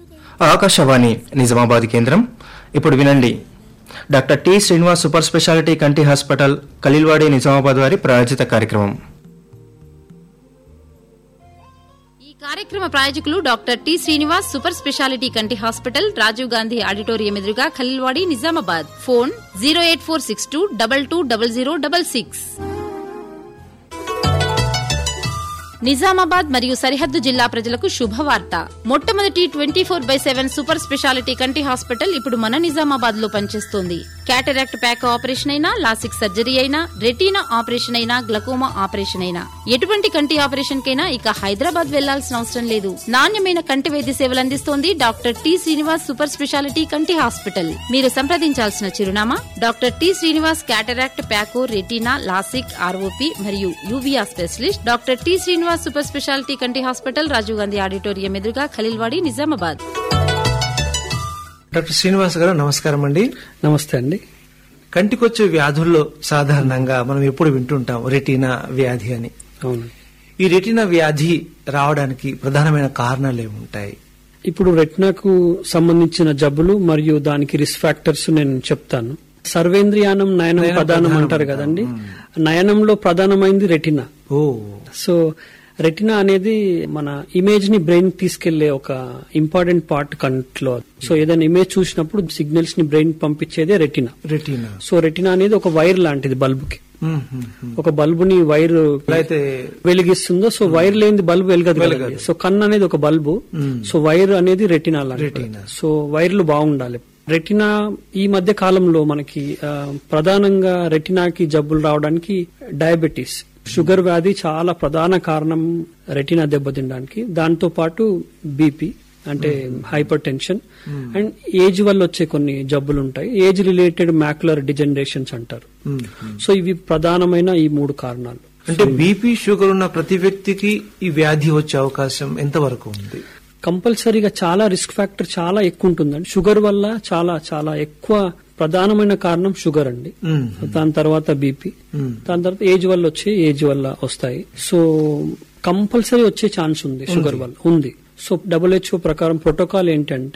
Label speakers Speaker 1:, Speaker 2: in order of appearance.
Speaker 1: ఆకాశవాణి నిజామాబాద్ కేంద్రం ఇప్పుడు వినండి doctor T Srinivas super speciality కంటి హాస్పిటల్ కలిల్వాడి నిజామాబాద్ వారి ప్రాయోజిత కార్యక్రమం
Speaker 2: ఈ కార్యక్రమ ప్రాయోజకులు doctor T Srinivas super speciality కంటి హాస్పిటల్ రాజీవ్ గాంధీ ఆడిటోరియం ఎదురుగా Khaleelwadi Nizamabad phone zero eight four six two double two double zero double six Nizamabad మరియు సరిహద్దు జిల్లా ప్రజలకు శుభవార్త మొట్టమొదటి twenty four by seven super speciality కంటి హాస్పిటల్ ఇప్పుడు మన నిజామాబాద్ లో పనిచేస్తోంది క్యాటరాక్ట్ ప్యాక్ ఆపరేషన్ అయినా లాసిక్ సర్జరీ అయినా రెటీనా ఆపరేషన్ అయినా గ్లకోమా ఆపరేషన్ అయినా ఎటువంటి కంటి ఆపరేషన్ కైనా ఇక హైదరాబాద్ వెళ్లాల్సిన అవసరం లేదు నాణ్యమైన కంటి వైద్య సేవలు అందిస్తోంది doctor T Srinivas super speciality కంటి హాస్పిటల్ మీరు సంప్రదించాల్సిన చిరునామా doctor T Srinivas cataract phaco retina LASIK ROP మరియు uvea specialist doctor T Srinivas super speciality కంటి హాస్పిటల్ రాజీవ్ గాంధీ ఆడిటోరియం ఎదురుగా ఖలీల్వాడి నిజామాబాద్
Speaker 3: డాక్టర్ శ్రీనివాస్ గారు నమస్కారం అండి
Speaker 4: నమస్తే అండి
Speaker 3: కంటికొచ్చే వ్యాధుల్లో సాధారణంగా మనం ఎప్పుడు వింటుంటాం రెటీనా వ్యాధి అని
Speaker 4: అవును
Speaker 3: ఈ రెటీనా వ్యాధి రావడానికి ప్రధానమైన కారణాలు ఏముంటాయి
Speaker 4: ఇప్పుడు రెట్నాకు సంబంధించిన జబ్బులు మరియు దానికి రిస్క్ ఫ్యాక్టర్స్ నేను చెప్తాను సర్వేంద్రియానం నయనం
Speaker 3: నయనం
Speaker 4: ప్రధానం
Speaker 3: ప్రధానం
Speaker 4: అంటారు కదండి నయనంలో ప్రధానమైంది రెటినా
Speaker 3: ఓ
Speaker 4: సో రెటినా అనేది మన ఇమేజ్ ని బ్రెయిన్ తీసుకెళ్లే ఒక ఇంపార్టెంట్ పార్ట్ కంట్లో సో ఏదైనా ఇమేజ్ చూసినప్పుడు సిగ్నల్స్ ని బ్రెయిన్ పంపించేదే రెటినా
Speaker 3: రెటీనా
Speaker 4: సో రెటినా అనేది ఒక వైర్ లాంటిది బల్బ్ కి
Speaker 3: మ్మ్, మ్మ్, మ్మ్.
Speaker 4: ఒక బల్బుని వైర్
Speaker 3: ఎలా అయితే
Speaker 4: వెలిగిస్తుందో సో వైర్ లేని బల్బు వెలగదు కదండి. సో కన్ను అనేది ఒక బల్బు సో వైర్ అనేది రెటినా లాంటిది
Speaker 3: రెటినా.
Speaker 4: సో వైర్లు బాగుండాలి రెటినా ఈ మధ్య కాలంలో మనకి ఆ, ప్రధానంగా రెటినాకి జబ్బులు రావడానికి డయాబెటీస్ షుగర్ వ్యాధి చాలా ప్రధాన కారణం రెటినా దెబ్బతినడానికి దాంతో పాటు బీపీ అంటే హైపర్ టెన్షన్ అండ్ ఏజ్ వల్ల వచ్చే కొన్ని జబ్బులు ఉంటాయి ఏజ్ రిలేటెడ్ మ్యాక్యులర్ డిజనరేషన్స్ అంటారు
Speaker 3: మ్మ్.
Speaker 4: సో ఇవి ప్రధానమైన ఈ మూడు కారణాలు
Speaker 3: అంటే బీపీ షుగర్ ఉన్న ప్రతి వ్యక్తికి ఈ వ్యాధి వచ్చే అవకాశం ఎంతవరకు ఉంది
Speaker 4: కంపల్సరీగా చాలా రిస్క్ ఫ్యాక్టర్ చాలా ఎక్కువ ఉంటుందండి షుగర్ వల్ల చాలా చాలా ఎక్కువ ప్రధానమైన కారణం షుగర్ అండి
Speaker 3: మ్మ్.
Speaker 4: దాని తర్వాత బీపీ
Speaker 3: మ్మ్.
Speaker 4: దాని తర్వాత ఏజ్ వల్ల వచ్చి ఏజ్ వల్ల వస్తాయి సో కంపల్సరీ వచ్చే ఛాన్స్ ఉంది షుగర్ వల్ల ఉంది సో డబ్ల్యూహెచ్ఓ ప్రకారం ప్రోటోకాల్ ఏంటంటే